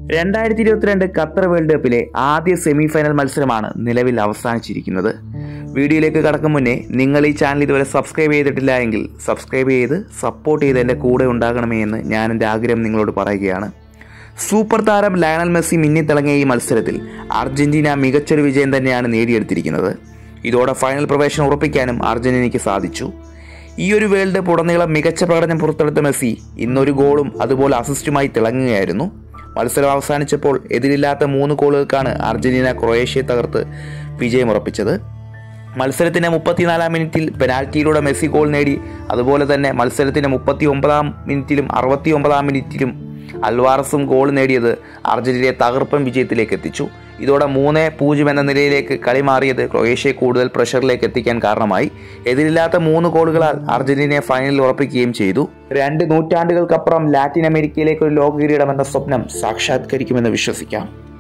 രണ്ടായിരത്തി ഇരുപത്തിരണ്ട് Qatar world കപ്പിലെ ആദ്യ സെമി ഫൈനൽ മത്സരമാണ് നിലവിൽ അവസാനിച്ചിരിക്കുന്നത് വീഡിയോയിലേക്ക് കടക്കും മുന്നേ നിങ്ങൾ ഈ ചാനൽ ഇതുവരെ സബ്സ്ക്രൈബ് ചെയ്തിട്ടില്ല എങ്കിൽ സബ്സ്ക്രൈബ് ചെയ്ത് സപ്പോർട്ട് ചെയ്ത് എൻ്റെ കൂടെ ഉണ്ടാകണമേ എന്ന് ഞാൻ എൻ്റെ ആഗ്രഹം നിങ്ങളോട് പറയുകയാണ് സൂപ്പർ താരം ലയണൽ മെസ്സി മിന്നിത്തിളങ്ങിയ ഈ മത്സരത്തിൽ അർജന്റീന മികച്ചൊരു വിജയം തന്നെയാണ് നേടിയെടുത്തിരിക്കുന്നത് ഇതോടെ ഫൈനൽ പ്രവേശനം ഉറപ്പിക്കാനും അർജന്റീനയ്ക്ക് സാധിച്ചു ഈ ഒരു വേൾഡ് കപ്പ് ഉടനീളം മികച്ച പ്രകടനം പുറത്തെടുത്ത മെസ്സി ഇന്നൊരു ഗോളും അതുപോലെ അസിസ്റ്റുമായി തിളങ്ങുകയായിരുന്നു മത്സരം അവസാനിച്ചപ്പോൾ എതിരില്ലാത്ത മൂന്ന് ഗോളുകൾക്കാണ് അർജന്റീന ക്രൊയേഷ്യയെ തകർത്ത് വിജയമുറപ്പിച്ചത് മത്സരത്തിന്റെ മുപ്പത്തിനാലാം മിനിറ്റിൽ പെനാൽറ്റിയിലൂടെ മെസ്സി ഗോൾ നേടി അതുപോലെ തന്നെ മത്സരത്തിന്റെ മുപ്പത്തി ഒമ്പതാം മിനിറ്റിലും അറുപത്തി ഒമ്പതാം മിനിറ്റിലും അൽവാറസും ഗോൾ നേടിയത് അർജന്റീനയെ തകർപ്പൻ വിജയത്തിലേക്ക് എത്തിച്ചു ഇതോടെ മൂന്ന് പൂജ്യം എന്ന നിലയിലേക്ക് കളി മാറിയത് ക്രൊയേഷ്യയെ കൂടുതൽ പ്രഷറിലേക്ക് എത്തിക്കാൻ കാരണമായി എതിരില്ലാത്ത മൂന്ന് ഗോളുകളാൽ അർജന്റീനയെ ഫൈനലിൽ ഉറപ്പിക്കുകയും ചെയ്തു രണ്ട് നൂറ്റാണ്ടുകൾക്കപ്പുറം ലാറ്റിൻ അമേരിക്കയിലേക്ക് ഒരു ലോക കിരീടം എന്ന സ്വപ്നം സാക്ഷാത്കരിക്കുമെന്ന് വിശ്വസിക്കാം